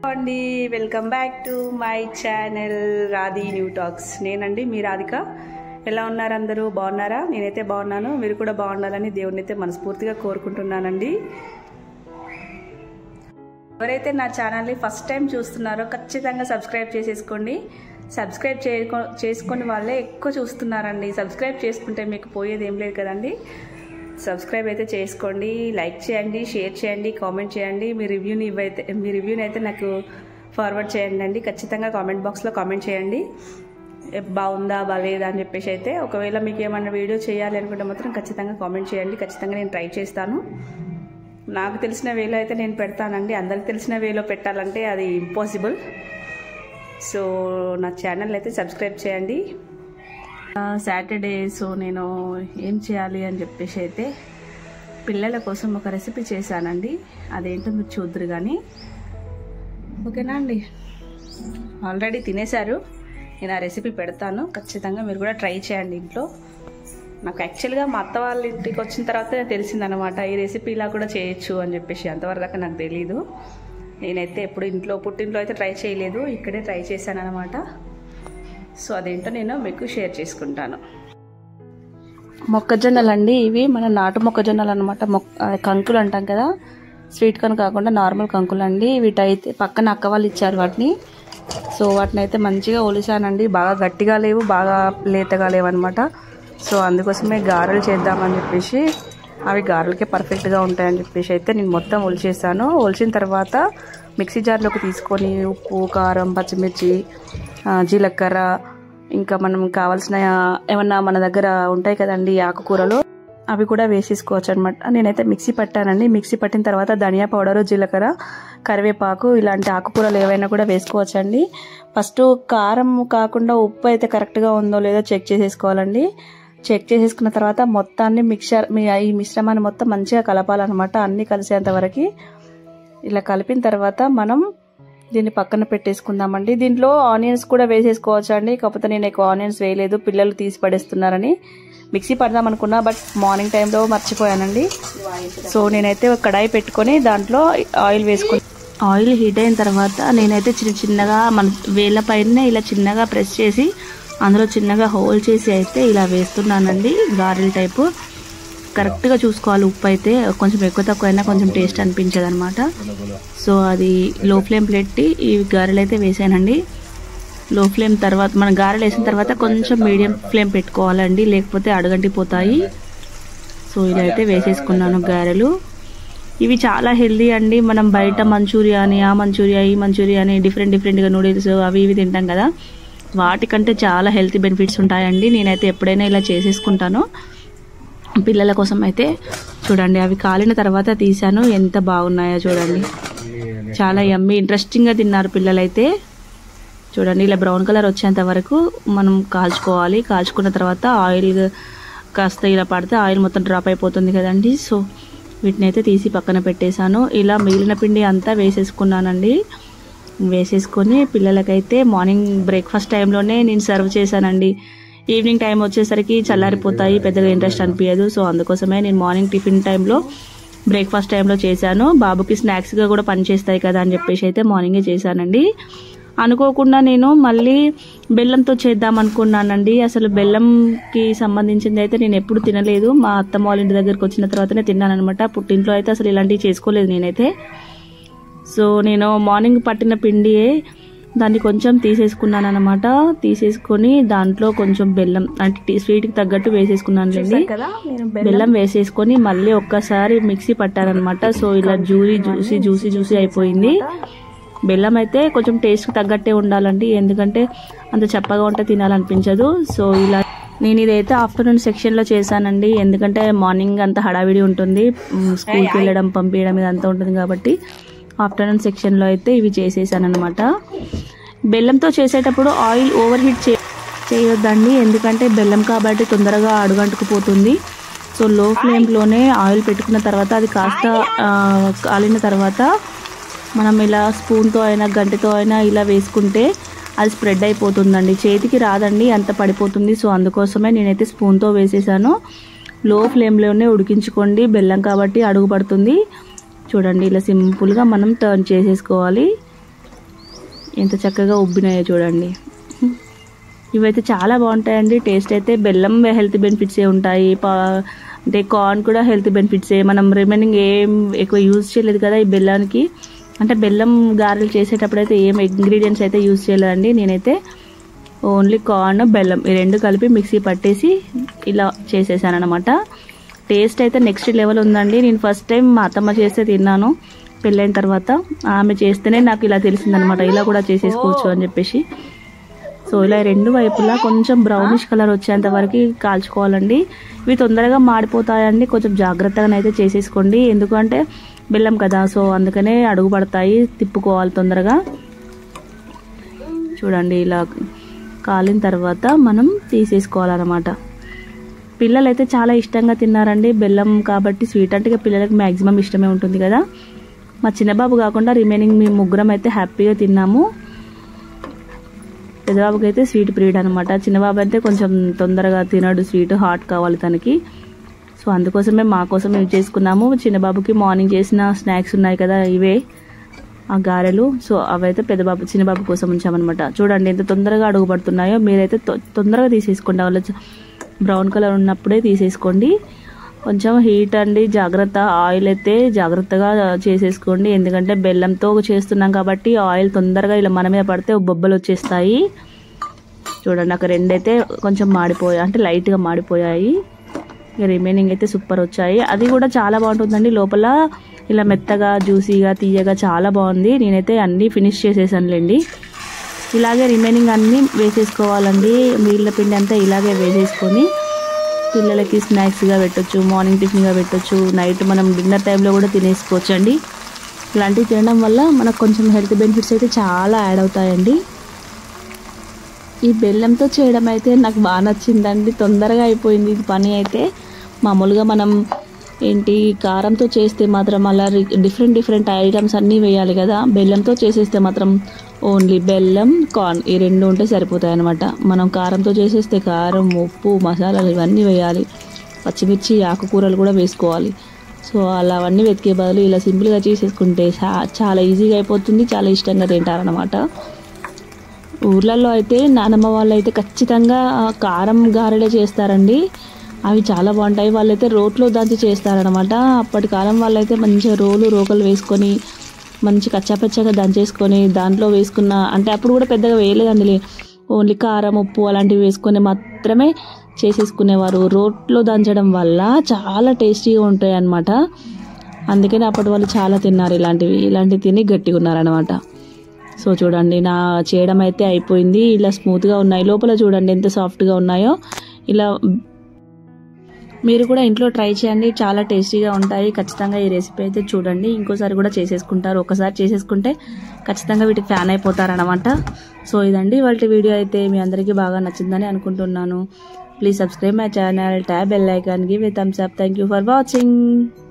అండి welcome back to my channel Radhi new talks నేనండి మీ రాధిక ఎలా ఉన్నారు అందరూ బాగున్నారా నేనైతే బాగున్నాను మీరు కూడా బాగుండాలని దేవుడిని అయితే మనస్ఫూర్తిగా కోరుకుంటున్నానండి ఎవరైతే నా ఛానల్ని ఫస్ట్ టైం చూస్తున్నారో ఖచ్చితంగా సబ్స్క్రైబ్ చేసేసుకోండి సబ్స్క్రైబ్ చేయకో చేసుకుని వాళ్ళే ఎక్కువ చూస్తున్నారండి సబ్స్క్రైబ్ చేసుకుంటే మీకు పోయేది ఏం లేదు కదండి సబ్స్క్రైబ్ అయితే చేసుకోండి లైక్ చేయండి షేర్ చేయండి కామెంట్ చేయండి మీ రివ్యూని ఇవైతే మీ రివ్యూని అయితే నాకు ఫార్వర్డ్ చేయండి అండి ఖచ్చితంగా కామెంట్ బాక్స్లో కామెంట్ చేయండి ఏ బాగుందా బాగాలేదా అని చెప్పేసి అయితే ఒకవేళ మీకు ఏమన్నా వీడియో చేయాలి అనుకుంటే మాత్రం ఖచ్చితంగా కామెంట్ చేయండి ఖచ్చితంగా నేను ట్రై చేస్తాను నాకు తెలిసిన వేలో అయితే నేను పెడతానండి అందరికి తెలిసిన వేలో పెట్టాలంటే అది ఇంపాసిబుల్ సో నా ఛానల్ అయితే సబ్స్క్రైబ్ చేయండి సాటర్డే సో నేను ఏం చేయాలి అని చెప్పేసి అయితే పిల్లల కోసం ఒక రెసిపీ చేశానండి అదేంటో మీరు చూద్దరు కానీ ఓకేనా అండి ఆల్రెడీ తినేశారు నేను ఆ రెసిపీ పెడతాను ఖచ్చితంగా మీరు కూడా ట్రై చేయండి ఇంట్లో నాకు యాక్చువల్గా మా అత్త వాళ్ళ ఇంటికి వచ్చిన తర్వాత తెలిసిందనమాట ఈ రెసిపీ ఇలా కూడా చేయొచ్చు అని చెప్పేసి అంతవరకు దాకా నాకు తెలీదు నేనైతే ఎప్పుడు ఇంట్లో పుట్టింట్లో అయితే ట్రై చేయలేదు ఇక్కడే ట్రై చేశాను అనమాట సో అదేంటో నేను మీకు షేర్ చేసుకుంటాను మొక్కజొన్నలు అండి ఇవి మన నాటు మొక్కజొన్నలు అనమాట మొక్క కంకులు అంటాం కదా స్వీట్ కార్న్ కాకుండా నార్మల్ కంకులు అండి వీటైతే పక్కన అక్క వాళ్ళు ఇచ్చారు వాటిని సో వాటిని అయితే మంచిగా ఒలిసానండి బాగా గట్టిగా లేవు బాగా లేతగా లేవు అనమాట సో అందుకోసమే గారెలు చేద్దామని చెప్పేసి అవి గారెలకే పర్ఫెక్ట్గా ఉంటాయని చెప్పేసి అయితే నేను మొత్తం ఒలిచేసాను ఒలిచిన తర్వాత మిక్సీ జార్లోకి తీసుకొని ఉప్పు కారం పచ్చిమిర్చి జీలకర్ర ఇంకా మనం కావాల్సిన ఏమన్నా మన దగ్గర ఉంటాయి కదండి ఆకుకూరలు అవి కూడా వేసేసుకోవచ్చు అనమాట నేనైతే మిక్సీ పట్టానండి మిక్సీ పట్టిన తర్వాత ధనియా పౌడర్ జీలకర్ర కరివేపాకు ఇలాంటి ఆకుకూరలు ఏవైనా కూడా వేసుకోవచ్చండి ఫస్ట్ కారం కాకుండా ఉప్పు అయితే కరెక్ట్గా ఉందో లేదో చెక్ చేసేసుకోవాలండి చెక్ చేసేసుకున్న తర్వాత మొత్తాన్ని మిక్చర్ మీ ఈ మిశ్రమాన్ని మొత్తం మంచిగా కలపాలన్నమాట అన్నీ కలిసేంత వరకు ఇలా కలిపిన తర్వాత మనం దీన్ని పక్కన పెట్టేసుకుందామండి దీంట్లో ఆనియన్స్ కూడా వేసేసుకోవచ్చు అండి కాకపోతే నేను ఎక్కువ ఆనియన్స్ వేయలేదు పిల్లలు తీసి పడేస్తున్నారని మిక్సీ పడదాం అనుకున్నా బట్ మార్నింగ్ టైంలో మర్చిపోయానండి సో నేనైతే ఒక కడాయి పెట్టుకొని దాంట్లో ఆయిల్ వేసుకుని ఆయిల్ హీట్ అయిన తర్వాత నేనైతే చిన్న చిన్నగా మన వేళ్ళ పైన ఇలా చిన్నగా ప్రెస్ చేసి అందులో చిన్నగా హోల్ చేసి అయితే ఇలా వేస్తున్నానండి గారెల టైపు కరెక్ట్గా చూసుకోవాలి ఉప్పు అయితే కొంచెం ఎక్కువ తక్కువ అయినా కొంచెం టేస్ట్ అనిపించదు అనమాట సో అది లో ఫ్లేమ్ పెట్టి ఈ గారెలు అయితే వేసానండి లో ఫ్లేమ్ తర్వాత మన గారెలు వేసిన తర్వాత కొంచెం మీడియం ఫ్లేమ్ పెట్టుకోవాలండి లేకపోతే అడగంటిపోతాయి సో ఇలా అయితే వేసేసుకున్నాను గారెలు ఇవి చాలా హెల్దీ అండి మనం బయట మంచూరియా అని ఆ మంచూరియా ఈ మంచూరియా అని డిఫరెంట్ డిఫరెంట్గా నూడిల్స్ అవి ఇవి తింటాం కదా వాటికంటే చాలా హెల్తీ బెనిఫిట్స్ ఉంటాయండి నేనైతే ఎప్పుడైనా ఇలా చేసేసుకుంటాను పిల్లల కోసం అయితే చూడండి అవి కాలిన తర్వాత తీసాను ఎంత బాగున్నాయో చూడండి చాలా యమ్మీ ఇంట్రెస్టింగ్గా తిన్నారు పిల్లలైతే చూడండి ఇలా బ్రౌన్ కలర్ వచ్చేంత వరకు మనం కాల్చుకోవాలి కాల్చుకున్న తర్వాత ఆయిల్ కాస్త ఇలా పడితే ఆయిల్ మొత్తం డ్రాప్ అయిపోతుంది కదండి సో వీటిని అయితే తీసి పక్కన పెట్టేశాను ఇలా మిగిలిన పిండి అంతా వేసేసుకున్నానండి వేసేసుకొని పిల్లలకైతే మార్నింగ్ బ్రేక్ఫాస్ట్ టైంలోనే నేను సర్వ్ చేశానండి ఈవినింగ్ టైం వచ్చేసరికి చల్లారిపోతాయి పెద్దగా ఇంట్రెస్ట్ అనిపించదు సో అందుకోసమే నేను మార్నింగ్ టిఫిన్ టైంలో బ్రేక్ఫాస్ట్ టైంలో చేశాను బాబుకి స్నాక్స్గా కూడా పనిచేస్తాయి కదా అని చెప్పేసి అయితే మార్నింగే చేశానండి అనుకోకుండా నేను మళ్ళీ బెల్లంతో చేద్దాం అనుకున్నానండి అసలు బెల్లంకి సంబంధించింది అయితే నేను ఎప్పుడు తినలేదు మా అత్తమ్మ వాళ్ళ ఇంటి దగ్గరికి వచ్చిన తర్వాతనే తిన్నాను అనమాట పుట్టింట్లో అయితే అసలు ఇలాంటివి చేసుకోలేదు నేనైతే సో నేను మార్నింగ్ పట్టిన పిండియే దాన్ని కొంచెం తీసేసుకున్నాను అనమాట తీసేసుకొని దాంట్లో కొంచెం బెల్లం అంటే స్వీట్కి తగ్గట్టు వేసేసుకున్నాను అండి బెల్లం వేసేసుకొని మళ్ళీ ఒక్కసారి మిక్సీ పట్టారనమాట సో ఇలా జూరీ జ్యూసీ జ్యూసీ జ్యూసీ అయిపోయింది బెల్లం అయితే కొంచెం టేస్ట్ తగ్గట్టే ఉండాలండి ఎందుకంటే అంత చప్పగా ఉంటే తినాలనిపించదు సో ఇలా నేను ఇదైతే ఆఫ్టర్నూన్ సెక్షన్లో చేశానండి ఎందుకంటే మార్నింగ్ అంత హడావిడి ఉంటుంది స్కూల్కి వెళ్ళడం పంపించడం ఇదంతా ఉంటుంది కాబట్టి ఆఫ్టర్నూన్ సెక్షన్లో అయితే ఇవి చేసేసాను అనమాట బెల్లంతో చేసేటప్పుడు ఆయిల్ ఓవర్ హీట్ చే చేయొద్దండి ఎందుకంటే బెల్లం కాబట్టి తొందరగా అడుగంటుకుపోతుంది సో లో ఫ్లేమ్లోనే ఆయిల్ పెట్టుకున్న తర్వాత అది కాస్త కాలిన తర్వాత మనం ఇలా స్పూన్తో అయినా గంటతో అయినా ఇలా వేసుకుంటే అది స్ప్రెడ్ అయిపోతుందండి చేతికి రాదండి అంత పడిపోతుంది సో అందుకోసమే నేనైతే స్పూన్తో వేసేసాను లో ఫ్లేమ్లోనే ఉడికించుకోండి బెల్లం కాబట్టి అడుగు పడుతుంది చూడండి ఇలా సింపుల్గా మనం టర్న్ చేసేసుకోవాలి ఎంత చక్కగా ఉబ్బినాయో చూడండి ఇవైతే చాలా బాగుంటాయండి టేస్ట్ అయితే బెల్లం హెల్త్ బెనిఫిట్సే ఉంటాయి పా అంటే కార్న్ కూడా హెల్త్ బెనిఫిట్సే మనం రిమైనింగ్ ఏం ఎక్కువ యూజ్ చేయలేదు కదా ఈ బెల్లానికి అంటే బెల్లం గారెలు చేసేటప్పుడు అయితే ఏం ఇంగ్రీడియంట్స్ అయితే యూజ్ చేయలేదండి నేనైతే ఓన్లీ కార్న్ బెల్లం ఈ రెండు కలిపి మిక్సీ పట్టేసి ఇలా చేసేసాను అనమాట టేస్ట్ అయితే నెక్స్ట్ లెవెల్ ఉందండి నేను ఫస్ట్ టైం మా అత్తమ్మ చేస్తే తిన్నాను పెళ్ళైన తర్వాత ఆమె చేస్తేనే నాకు ఇలా తెలిసిందనమాట ఇలా కూడా చేసేసుకోవచ్చు అని చెప్పేసి సో ఇలా రెండు వైపులా కొంచెం బ్రౌనిష్ కలర్ వచ్చేంత వరకు కాల్చుకోవాలండి ఇవి తొందరగా మాడిపోతాయండి కొంచెం జాగ్రత్తగా అయితే చేసేసుకోండి ఎందుకంటే బెల్లం కదా సో అందుకనే అడుగు పడతాయి తిప్పుకోవాలి తొందరగా చూడండి ఇలా కాలిన తర్వాత మనం తీసేసుకోవాలన్నమాట పిల్లలు అయితే చాలా ఇష్టంగా తిన్నారండి బెల్లం కాబట్టి స్వీట్ అంటే ఇక పిల్లలకి మ్యాక్సిమం ఇష్టమే ఉంటుంది కదా మా చిన్నబాబు కాకుండా రిమైనింగ్ మేము ముగ్గురం అయితే హ్యాపీగా తిన్నాము పెద్దబాబుకి అయితే స్వీట్ పీరియడ్ అనమాట చిన్నబాబు అయితే కొంచెం తొందరగా తినడు స్వీట్ హాట్ కావాలి తనకి సో అందుకోసమే మా కోసం ఇవి చేసుకున్నాము చిన్నబాబుకి మార్నింగ్ చేసిన స్నాక్స్ ఉన్నాయి కదా ఇవే ఆ గారెలు సో అవైతే పెద్దబాబు చిన్నబాబు కోసం ఉంచామన్నమాట చూడండి ఎంత తొందరగా అడుగు పడుతున్నాయో మీరైతే తొ- తొందరగా తీసేసుకోండి వాళ్ళు బ్రౌన్ కలర్ ఉన్నప్పుడే తీసేసుకోండి కొంచెం హీట్ అండి జాగ్రత్త ఆయిల్ అయితే జాగ్రత్తగా చేసేసుకోండి ఎందుకంటే బెల్లంతో చేస్తున్నాం కాబట్టి ఆయిల్ తొందరగా ఇలా మన మీద పడితే బొబ్బలు వచ్చేస్తాయి చూడండి అక్కడ రెండైతే కొంచెం మాడిపోయాయి అంటే లైట్గా మాడిపోయాయి ఇక రిమైనింగ్ అయితే సూపర్ వచ్చాయి అది కూడా చాలా బాగుంటుందండి లోపల ఇలా మెత్తగా జ్యూసీగా తీయగా చాలా బాగుంది నేనైతే అన్నీ ఫినిష్ చేసేసానులేండి ఇలాగే రిమైనింగ్ అన్నీ వేసేసుకోవాలండి నీళ్ళ పిండి అంతా ఇలాగే వేసేసుకొని పిల్లలకి స్నాక్స్గా పెట్టొచ్చు మార్నింగ్ టిఫిన్గా పెట్టొచ్చు నైట్ మనం డిన్నర్ టైంలో కూడా తినేసుకోవచ్చు అండి ఇలాంటివి తినడం వల్ల మనకు కొంచెం హెల్త్ బెనిఫిట్స్ అయితే చాలా యాడ్ అవుతాయండి ఈ బెల్లంతో చేయడం అయితే నాకు బాగా నచ్చిందండి తొందరగా అయిపోయింది ఇది పని అయితే మామూలుగా మనం ఏంటి కారంతో చేస్తే మాత్రం అలా డిఫరెంట్ డిఫరెంట్ ఐటమ్స్ అన్నీ వేయాలి కదా బెల్లంతో చేసేస్తే మాత్రం ఓన్లీ బెల్లం కార్న్ ఈ రెండు ఉంటే సరిపోతాయి అనమాట మనం కారంతో చేసేస్తే కారం ఉప్పు మసాలాలు ఇవన్నీ వేయాలి పచ్చిమిర్చి ఆకుకూరలు కూడా వేసుకోవాలి సో అలా అవన్నీ వెతికే బదులు ఇలా సింపుల్గా చేసేసుకుంటే చా- చాలా ఈజీగా అయిపోతుంది చాలా ఇష్టంగా తింటారనమాట ఊర్లలో అయితే నానమ్మ వాళ్ళు అయితే ఖచ్చితంగా ఆ, కారం గారెలే చేస్తారండి అవి చాలా బాగుంటాయి వాళ్ళైతే రోట్లో దంచి చేస్తారనమాట అప్పటి కాలం వాళ్ళైతే మంచిగా రోలు రోకలు వేసుకొని మంచి కచ్చాపచ్చగా దంచేసుకొని దాంట్లో వేసుకున్న అంటే అప్పుడు కూడా పెద్దగా వేయలేదండి లే. ఓన్లీ కారం ఉప్పు అలాంటివి వేసుకొని మాత్రమే చేసేసుకునేవారు రోట్లో దంచడం వల్ల చాలా టేస్టీగా ఉంటాయి అన్నమాట అందుకని అప్పటి వాళ్ళు చాలా తిన్నారు ఇలాంటివి ఇలాంటివి తిని గట్టిగా ఉన్నారనమాట సో చూడండి నా చేయడం అయితే అయిపోయింది ఇలా స్మూత్గా ఉన్నాయి లోపల చూడండి ఎంత సాఫ్ట్గా ఉన్నాయో ఇలా మీరు కూడా ఇంట్లో ట్రై చేయండి చాలా టేస్టీగా ఉంటాయి ఖచ్చితంగా ఈ రెసిపీ అయితే చూడండి ఇంకోసారి కూడా చేసేసుకుంటారు ఒకసారి చేసేసుకుంటే ఖచ్చితంగా వీటికి ఫ్యాన్ అయిపోతారనమాట సో ఇదండి వాళ్ళ వీడియో అయితే మీ అందరికీ బాగా నచ్చిందని అనుకుంటున్నాను please subscribe my channel tap bell icon give thumbs up thank you for watching